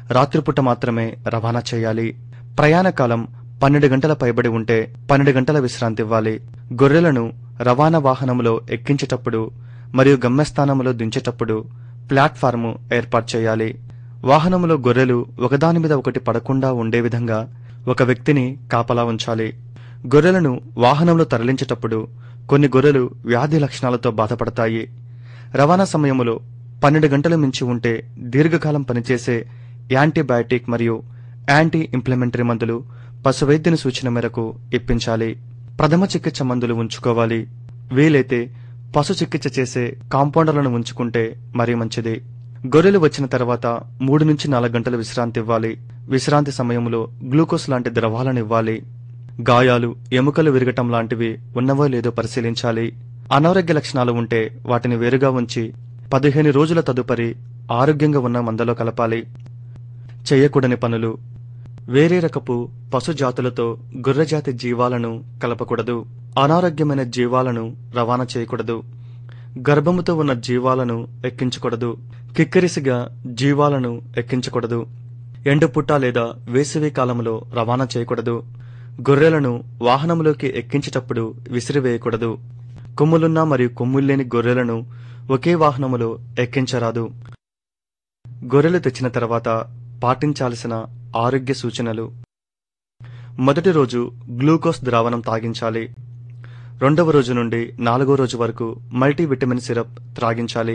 రాత్రిపూట మాత్రమే రవాణా చేయాలి ప్రయాణ కాలం పన్నెండు గంటల పైబడి ఉంటే పన్నెండు గంటల విశ్రాంతి ఇవ్వాలి గొర్రెలను రవాణా వాహనంలో ఎక్కించేటప్పుడు మరియు గమ్యస్థానంలో దించేటప్పుడు ప్లాట్ఫారము ఏర్పాటు చేయాలి వాహనములో గొర్రెలు ఒకదాని మీద ఒకటి పడకుండా ఉండే విధంగా ఒక వ్యక్తిని కాపలా ఉంచాలి గొర్రెలను వాహనంలో తరలించేటప్పుడు కొన్ని గొర్రెలు వ్యాధి లక్షణాలతో బాధపడతాయి రవాణా సమయంలో పన్నెండు గంటలు మించి ఉంటే దీర్ఘకాలం పనిచేసే యాంటీబయాటిక్ మరియు యాంటీ ఇంప్లిమెంటరీ మందులు పశువైద్యుని సూచన మేరకు ఇప్పించాలి ప్రథమ చికిత్స మందులు ఉంచుకోవాలి వీలైతే పశు చికిత్స చేసే కాంపౌండర్లను ఉంచుకుంటే మరీ మంచిది గొర్రెలు వచ్చిన తర్వాత మూడు నుంచి నాలుగు గంటలు విశ్రాంతి ఇవ్వాలి విశ్రాంతి సమయంలో గ్లూకోజ్ లాంటి ద్రవాలను ఇవ్వాలి గాయాలు ఎముకలు విరగటం లాంటివి ఉన్నవో లేదో పరిశీలించాలి అనారోగ్య లక్షణాలు ఉంటే వాటిని వేరుగా ఉంచి పదిహేను రోజుల తదుపరి ఆరోగ్యంగా ఉన్న మందలో కలపాలి చేయకూడని పనులు వేరే రకపు పశు జాతులతో గుర్రజాతి జీవాలను కలపకూడదు అనారోగ్యమైన జీవాలను రవాణా చేయకూడదు గర్భముతో ఉన్న జీవాలను ఎక్కించకూడదు కిక్కిరిసిగా జీవాలను ఎక్కించకూడదు ఎండుపుట్ట లేదా వేసవి కాలంలో రవాణా చేయకూడదు గొర్రెలను వాహనంలోకి ఎక్కించేటప్పుడు విసిరివేయకూడదు కొమ్ములున్న మరియు కొమ్ముల్లేని గొర్రెలను ఒకే వాహనములో ఎక్కించరాదు గొర్రెలు తెచ్చిన తర్వాత పాటించాల్సిన ఆరోగ్య సూచనలు మొదటి రోజు గ్లూకోజ్ ద్రావణం తాగించాలి రెండవ రోజు నుండి నాలుగో రోజు వరకు మల్టీవిటమిన్ సిరప్ త్రాగించాలి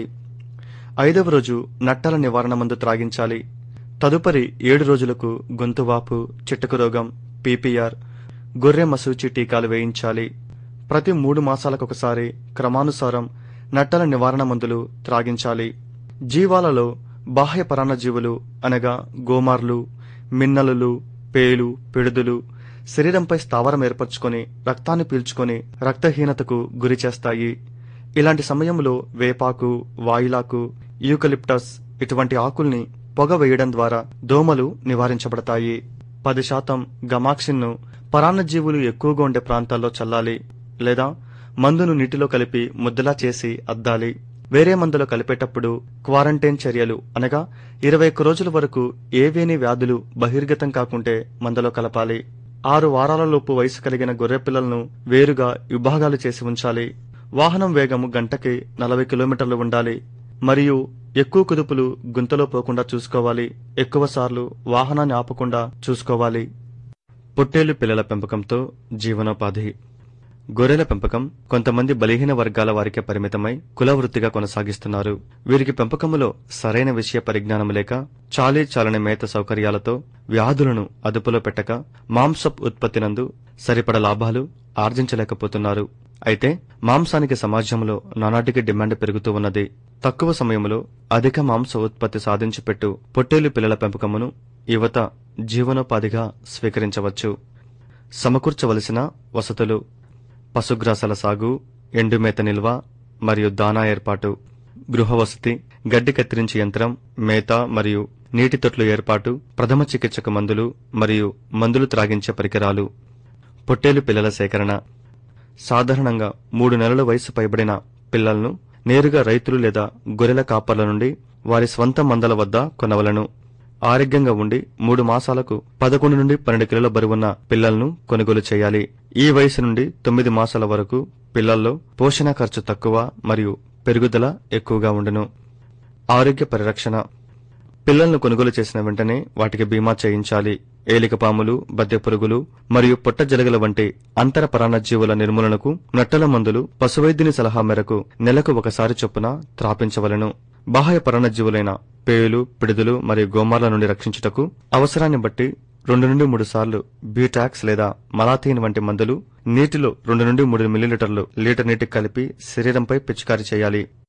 ఐదవ రోజు నట్టల నివారణ మందు త్రాగించాలి తదుపరి ఏడు రోజులకు గొంతువాపు చిట్టకు రోగం పీపీఆర్ గొర్రె మసూచి టీకాలు వేయించాలి ప్రతి మూడు మాసాలకొకసారి క్రమానుసారం నట్టల నివారణ మందులు త్రాగించాలి జీవాలలో బాహ్య పరాన్నజీవులు అనగా గోమార్లు మిన్నలులు పేలు పిడుదులు శరీరంపై స్థావరం ఏర్పరచుకొని రక్తాన్ని పీల్చుకొని రక్తహీనతకు గురి చేస్తాయి ఇలాంటి సమయంలో వేపాకు వాయిలాకు యూకలిప్టస్ ఇటువంటి ఆకుల్ని పొగ వేయడం ద్వారా దోమలు నివారించబడతాయి పది శాతం గమాక్సిన్ను పరాన్నజీవులు ఎక్కువగా ఉండే ప్రాంతాల్లో చల్లాలి లేదా మందును నీటిలో కలిపి ముద్దలా చేసి అద్దాలి వేరే మందులో కలిపేటప్పుడు క్వారంటైన్ చర్యలు అనగా ఇరవై ఒక్క రోజుల వరకు ఏవేని వ్యాధులు బహిర్గతం కాకుంటే మందులో కలపాలి ఆరు వారాలలోపు వయసు కలిగిన గొర్రె పిల్లలను వేరుగా విభాగాలు చేసి ఉంచాలి వాహనం వేగము గంటకి నలభై కిలోమీటర్లు ఉండాలి మరియు ఎక్కువ కుదుపులు గుంతలో పోకుండా చూసుకోవాలి ఎక్కువ సార్లు వాహనాన్ని ఆపకుండా చూసుకోవాలి పొట్టేలు పిల్లల పెంపకంతో జీవనోపాధి గొర్రెల పెంపకం కొంతమంది బలహీన వర్గాల వారికే పరిమితమై కుల వృత్తిగా కొనసాగిస్తున్నారు వీరికి పెంపకములో సరైన విషయ పరిజ్ఞానం లేక చాలీ చాలని మేత సౌకర్యాలతో వ్యాధులను అదుపులో పెట్టక మాంసప్ ఉత్పత్తినందు సరిపడ లాభాలు ఆర్జించలేకపోతున్నారు అయితే మాంసానికి సమాజంలో నానాటికి డిమాండ్ పెరుగుతూ ఉన్నది తక్కువ సమయంలో అధిక మాంస ఉత్పత్తి సాధించిపెట్టు పొట్టేలు పిల్లల పెంపకమును యువత జీవనోపాధిగా స్వీకరించవచ్చు సమకూర్చవలసిన వసతులు పశుగ్రాసాల సాగు ఎండుమేత నిల్వ మరియు దానా ఏర్పాటు గృహ వసతి గడ్డి కత్తిరించే యంత్రం మేత మరియు నీటి తొట్లు ఏర్పాటు ప్రథమ చికిత్సకు మందులు మరియు మందులు త్రాగించే పరికరాలు పొట్టేలు పిల్లల సేకరణ సాధారణంగా మూడు నెలల వయసు పైబడిన పిల్లలను నేరుగా రైతులు లేదా గొర్రెల కాపర్ల నుండి వారి స్వంత మందల వద్ద కొనవలను ఆరోగ్యంగా ఉండి మూడు మాసాలకు పదకొండు నుండి పన్నెండు కిలోల బరువున్న పిల్లలను కొనుగోలు చేయాలి ఈ వయసు నుండి తొమ్మిది మాసాల వరకు పిల్లల్లో పోషణ ఖర్చు తక్కువ మరియు పెరుగుదల ఎక్కువగా ఉండును ఆరోగ్య పరిరక్షణ పిల్లలను కొనుగోలు చేసిన వెంటనే వాటికి బీమా చేయించాలి ఏలికపాములు బద్దె పురుగులు మరియు పొట్టజలగల వంటి అంతర పరాన్నజీవుల నిర్మూలనకు నట్టల మందులు పశువైద్యుని సలహా మేరకు నెలకు ఒకసారి చొప్పున త్రాపించవలను బాహ్య పరాన్నజీవులైన పేలు పిడుదులు మరియు గోమార్ల నుండి రక్షించుటకు అవసరాన్ని బట్టి రెండు నుండి మూడు సార్లు బ్యూటాక్స్ లేదా మలాథీన్ వంటి మందులు నీటిలో రెండు నుండి మూడు మిల్లీలీటర్లు లీటర్ నీటికి కలిపి శరీరంపై పిచికారీ చేయాలి